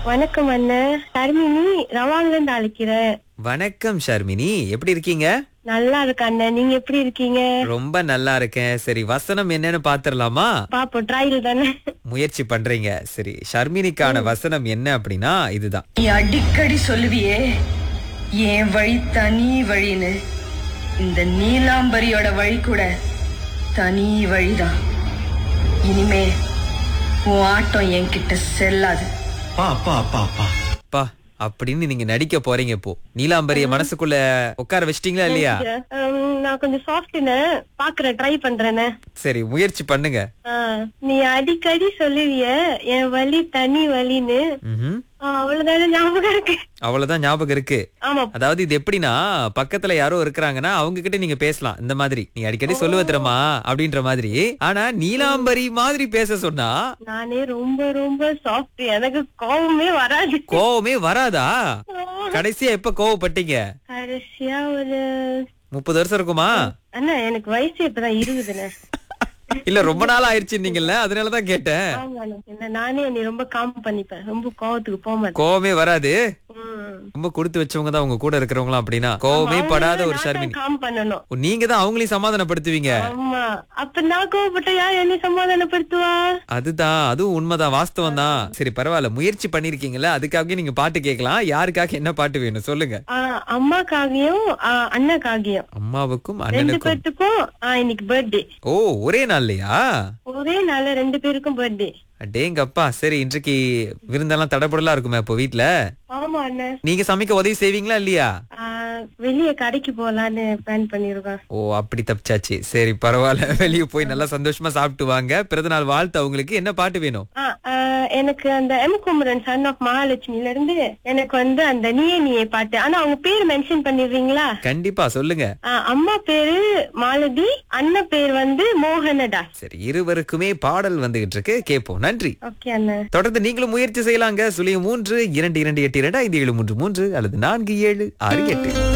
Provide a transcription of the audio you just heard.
வணக்கம் அண்ணன் ஷர்மினி ரவான்ல இருந்து அழைக்கிறேன் வணக்கம் ஷர்மினி எப்படி இருக்கீங்க நல்லா இருக்கு அண்ணன் நீங்க எப்படி இருக்கீங்க ரொம்ப நல்லா இருக்கேன் சரி வசனம் என்னன்னு பாத்துரலாமா பாப்போம் ட்ரையல் தானே முயற்சி பண்றீங்க சரி ஷர்மினிக்கான வசனம் என்ன அப்படின்னா இதுதான் நீ அடிக்கடி சொல்லுவியே என் வழி தனி வழின்னு இந்த நீலாம்பரியோட வழி கூட தனி வழிதான் இனிமே உன் ஆட்டம் என்கிட்ட செல்லாது அப்பா அப்பா அப்பா அப்பா பா அப்படின்னு நீங்க நடிக்க போறீங்க இப்போ நீலாம்பரிய மனசுக்குள்ள உட்கார வச்சிட்டீங்களா இல்லையா உம், நான் கொஞ்சம் சாஃப்ட்னு பாக்குறேன் ட்ரை பண்றேன்னு சரி முயற்சி பண்ணுங்க ஆ, நீ அடிக்கடி சொல்லுவிய என் வலி தனி வலின்னு ம்ஹும். ஆ, அவ்வளவுதானே ஞாபகம் இருக்கு அவ்வளவுதான் ஞாபகம் இருக்கு ஆமா அதாவது இது எப்படின்னா பக்கத்துல யாரோ இருக்கிறாங்கன்னா அவங்க கிட்ட நீங்க பேசலாம் இந்த மாதிரி நீ அடிக்கடி சொல்லுவ தெரியுமா அப்படின்ற மாதிரி ஆனா நீலாம்பரி மாதிரி பேச சொன்னா நானே ரொம்ப ரொம்ப சாஃப்ட் எனக்கு கோவமே வராது கோவமே வராதா கடைசியா எப்ப கோவப்பட்டீங்க கடைசியா ஒரு முப்பது வருஷம் இருக்குமா அண்ணா எனக்கு வயசு இப்பதான் இருபதுண்ணே இல்ல ரொம்ப நாள் ஆயிருச்சு நீங்கல்ல அதனாலதான் கேட்டேன் ஆமாண்ணே. என்ன நானே என்னை ரொம்ப காம் பண்ணிப்பேன் ரொம்ப கோவத்துக்கு போக மாட்டேன் கோவமே வராது ம். ரொம்ப கொடுத்து வச்சவங்க தான் உங்க கூட இருக்கிறவங்களாம் அப்படின்னா கோவமே படாத ஒரு நான் ஷர்மினி தான் காம் பண்ணணும் ஓ, நீங்க தான் அவங்களையும் சமாதானப்படுத்துவீங்க ஆமா அப்ப நான் கோவப்பட்ட யார் என்னை சமாதானப்படுத்துவா அதுதான் அதுவும் உண்மைதான் வாஸ்தவம் தான் சரி பரவாயில்ல முயற்சி பண்ணிருக்கீங்கல்ல அதுக்காக நீங்க பாட்டு கேட்கலாம் யாருக்காக என்ன பாட்டு வேணும் சொல்லுங்க ஆ, அம்மாக்காகியும் ஆ, அண்ணாக்காகியும் அம்மாவுக்கும் ரெண்டு அண்ணனுக்கும் பேர்த்துக்கும் ஆ, இன்னைக்கு பர்த்டே ஓ ஒரே நாள்லயா ஒரே நாள்ல ரெண்டு பேருக்கும் பர்த்டே அடேங்கப்பா சரி இன்றைக்கு விருந்தெல்லாம் தடபுடலா இருக்குமே இப்போ வீட்ல ஆமா அண்ணன் நீங்க சமைக்க உதவி செய்வீங்களா இல்லையா ஆ, வெளிய கடைக்கு போலான்னு பிளான் பண்ணிருக்கோம் ஓ அப்படி தப்பிச்சாச்சு சரி பரவாயில்ல வெளிய போய் நல்லா சந்தோஷமா சாப்பிட்டு வாங்க பிறந்தநாள் வாழ்த்து அவங்களுக்கு என்ன பாட்டு வேணும் ஆ, ஆ, எனக்கு அந்த எம் குமரன் சன் ஆஃப் மகாலட்சுமில இருந்து எனக்கு வந்து அந்த நீயே நீயே பாட்டு ஆனா அவங்க பேர் மென்ஷன் பண்ணிடுறீங்களா கண்டிப்பா சொல்லுங்க ஆ, அம்மா பேரு மாலதி அண்ணன் பேர் வந்து மோகனதாஸ் சரி இருவருக்குமே பாடல் வந்துகிட்டு இருக்கு கேட்போம் நன்றி ஓகே அண்ணன் தொடர்ந்து நீங்களும் முயற்சி செய்யலாங்க சுழியம் மூன்று இரண்டு இரண்டு எட்டு இரண்டு ஐந்து ஏழு மூன்று மூன்று அல்லது நான்கு ஏழு ஆறு எட்டு